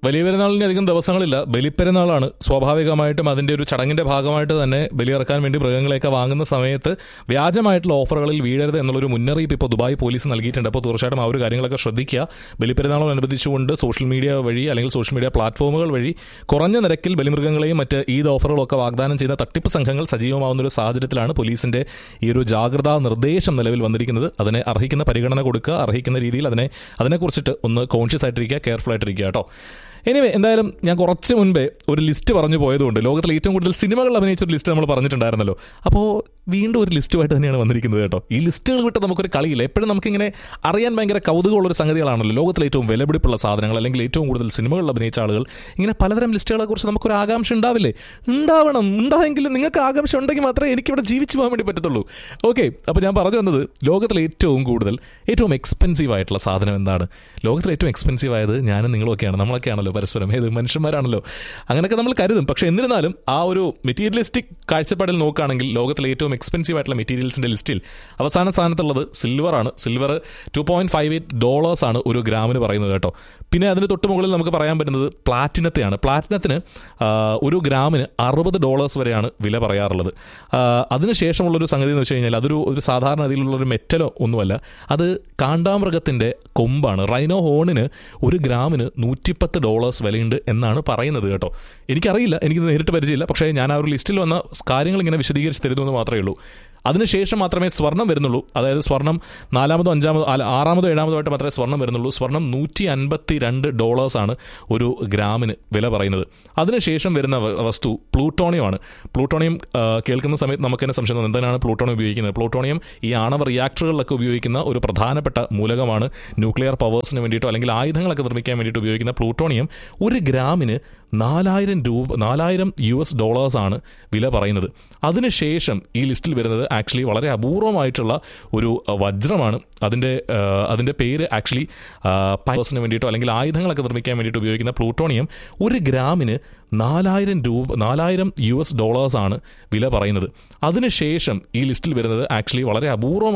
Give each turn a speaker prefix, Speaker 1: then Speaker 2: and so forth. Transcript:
Speaker 1: വലിയ പെരുന്നാളിന് അധികം ദിവസങ്ങളില്ല ബലിപ്പെരുന്നാളാണ് സ്വാഭാവികമായിട്ടും അതിന്റെ ഒരു ചടങ്ങിന്റെ ഭാഗമായിട്ട് തന്നെ ബലിയിറക്കാൻ വേണ്ടി മൃഗങ്ങളെയൊക്കെ വാങ്ങുന്ന സമയത്ത് വ്യാജമായിട്ടുള്ള ഓഫറുകളിൽ വീഴരുത് എന്നുള്ളൊരു മുന്നറിയിപ്പ് ഇപ്പോൾ ദുബായ് പോലീസ് നൽകിയിട്ടുണ്ട് അപ്പോൾ തീർച്ചയായിട്ടും ആ ഒരു കാര്യങ്ങളൊക്കെ ശ്രദ്ധിക്കുക ബലിപ്പെരുന്നാളോടനുബന്ധിച്ചുകൊണ്ട് സോഷ്യൽ മീഡിയ വഴി അല്ലെങ്കിൽ സോഷ്യൽ മീഡിയ പ്ലാറ്റ്ഫോമുകൾ വഴി കുറഞ്ഞ നിരക്കിൽ ബലിമൃഗങ്ങളെയും മറ്റ് ഈദ് ഓഫറുകളും ഒക്കെ വാഗ്ദാനം ചെയ്യുന്ന തട്ടിപ്പ് സംഘങ്ങൾ സജീവമാവുന്ന ഒരു സാഹചര്യത്തിലാണ് പോലീസിന്റെ ഈ ഒരു ജാഗ്രതാ നിർദ്ദേശം നിലവിൽ വന്നിരിക്കുന്നത് അതിനെ അർഹിക്കുന്ന പരിഗണന കൊടുക്കുക അർഹിക്കുന്ന രീതിയിൽ അതിനെ അതിനെക്കുറിച്ചിട്ട് ഒന്ന് കോൺഷ്യസ് ആയിട്ടിരിക്കുക കെയർഫുൾ ആയിട്ടിരിക്കുക കേട്ടോ എനിവേ എന്തായാലും ഞാൻ കുറച്ച് മുൻപേ ഒരു ലിസ്റ്റ് പറഞ്ഞു പോയതുകൊണ്ട് ലോകത്തിലെ ഏറ്റവും കൂടുതൽ സിനിമകൾ അഭിനയിച്ച ഒരു ലിസ്റ്റ് നമ്മൾ പറഞ്ഞിട്ടുണ്ടായിരുന്നല്ലോ അപ്പോൾ വീണ്ടും ഒരു ലിസ്റ്റുമായിട്ട് തന്നെയാണ് വന്നിരിക്കുന്നത് കേട്ടോ ഈ ലിസ്റ്റുകൾ വിട്ട് നമുക്കൊരു കളിയില്ല എപ്പോഴും നമുക്കിങ്ങനെ അറിയാൻ ഭയങ്കര കൗതുകമുള്ളൊരു സംഗതികളാണല്ലോ ലോകത്തിലെ ഏറ്റവും വിലപിടിപ്പുള്ള സാധനങ്ങൾ അല്ലെങ്കിൽ ഏറ്റവും കൂടുതൽ സിനിമകളിൽ അഭിനയിച്ച ആളുകൾ ഇങ്ങനെ പലതരം ലിസ്റ്റുകളെ കുറിച്ച് നമുക്കൊരു ആകാംക്ഷ ഉണ്ടാവില്ലേ ഉണ്ടാവണം ഉണ്ടായെങ്കിൽ നിങ്ങൾക്ക് ആകാംക്ഷ ഉണ്ടെങ്കിൽ മാത്രമേ എനിക്കിവിടെ ജീവിച്ചു പോകാൻ വേണ്ടി പറ്റത്തുള്ളൂ ഓക്കെ അപ്പോൾ ഞാൻ പറഞ്ഞു വന്നത് ലോകത്തിലെ ഏറ്റവും കൂടുതൽ ഏറ്റവും എക്സ്പെൻസീവ് ആയിട്ടുള്ള സാധനം എന്താണ് ലോകത്തിലെ ഏറ്റവും എക്സ്പെൻസീവ് ആയത് ഞാനും നിങ്ങളൊക്കെയാണ് നമ്മളൊക്കെയാണല്ലോ പരസ്പരം ഏത് മനുഷ്യന്മാരാണല്ലോ അങ്ങനെയൊക്കെ നമ്മൾ കരുതും പക്ഷേ എന്നിരുന്നാലും ആ ഒരു മെറ്റീരിയലിസ്റ്റിക് കാഴ്ചപ്പാടിൽ നോക്കുകയാണെങ്കിൽ ലോകത്തിലെ ഏറ്റവും എക്സ്പെൻസീവ് ആയിട്ടുള്ള മെറ്റീരിയൽസിന്റെ ലിസ്റ്റിൽ അവസാന സ്ഥാനത്തുള്ളത് സിൽവർ ആണ് silver two point five eight dollars ആണ് ഒരു ഗ്രാമിന് പറയുന്നത് കേട്ടോ പിന്നെ അതിന് തൊട്ട് മുകളിൽ നമുക്ക് പറയാൻ പറ്റുന്നത് പ്ലാറ്റിനത്തെയാണ് പ്ലാറ്റിനത്തിന് ആ, ഒരു ഗ്രാമിന് അറുപത് ഡോളേഴ്സ് വരെയാണ് വില പറയാറുള്ളത് ആ, അതിനുശേഷമുള്ളൊരു സംഗതി എന്ന് വെച്ച് കഴിഞ്ഞാൽ അതൊരു ഒരു സാധാരണ രീതിയിലുള്ളൊരു മെറ്റലോ ഒന്നുമല്ല അത് കാണ്ടാമൃഗത്തിൻ്റെ കൊമ്പാണ് റൈനോ ഹോണിന് ഒരു ഗ്രാമിന് നൂറ്റിപ്പത്ത് ഡോളേഴ്സ് വിലയുണ്ട് എന്നാണ് പറയുന്നത് കേട്ടോ എനിക്കറിയില്ല എനിക്ക് നേരിട്ട് പരിചയമില്ല പക്ഷേ ഞാൻ ആ ഒരു ലിസ്റ്റിൽ വന്ന കാര്യങ്ങൾ ഇങ്ങനെ വിശദീകരിച്ച് തരുന്നു എന്ന് മാത്രമേ ഉള്ളൂ അതിനുശേഷം മാത്രമേ സ്വർണം വരുന്നുള്ളൂ അതായത് സ്വർണം നാലാമതോ അഞ്ചാമതോ അല്ല ആറാമതോ ഏഴാമതോ ആയിട്ട് മാത്രമേ സ്വർണം വരുന്നുള്ളൂ സ്വർണം നൂറ്റി അൻപത്തി രണ്ട് ഡോളേഴ്സാണ് ഒരു ഗ്രാമിന് വില പറയുന്നത് അതിനുശേഷം വരുന്ന വ- വസ്തു പ്ലൂട്ടോണിയമാണ് പ്ലൂട്ടോണിയം ആ, കേൾക്കുന്ന സമയത്ത് നമുക്ക് തന്നെ സംശയം തോന്നും എന്തിനാണ് പ്ലൂട്ടോണിയം ഉപയോഗിക്കുന്നത് പ്ലൂട്ടോണിയം ഈ ആണവ റിയാക്ടറുകളിലൊക്കെ ഉപയോഗിക്കുന്ന ഒരു പ്രധാനപ്പെട്ട മൂലകമാണ് ന്യൂക്ലിയർ പവേഴ്സിന് വേണ്ടിയിട്ടോ അല്ലെങ്കിൽ ആയുധങ്ങളൊക്കെ നിർമ്മിക്കാൻ വേണ്ടിയിട്ട് ഉപയോഗിക്കുന്ന പ്ലൂട്ടോണിയം ഒരു ഗ്രാമിന് നാലായിരം രൂപ നാലായിരം യു എസ് ഡോളേഴ്സാണ് വില പറയുന്നത് അതിനുശേഷം ഈ ലിസ്റ്റിൽ വരുന്നത് ആക്ച്വലി വളരെ അപൂർവമായിട്ടുള്ള ഒരു അഹ്, വജ്രമാണ് അതിൻ്റെ ആഹ്, അതിൻ്റെ പേര് ആക്ച്വലി പവേഴ്സിന് വേണ്ടിയിട്ടോ അല്ലെങ്കിൽ ആയുധങ്ങളൊക്കെ നിർമ്മിക്കാൻ വേണ്ടിയിട്ട് ഉപയോഗിക്കുന്ന പ്ലൂട്ടോണിയം ഒരു ഗ്രാമിന് നാലായിരം രൂപ നാലായിരം യു എസ് ഡോളേഴ്സാണ് വില പറയുന്നത് അതിനുശേഷം ഈ ലിസ്റ്റിൽ വരുന്നത് ആക്ച്വലി വളരെ അപൂർവം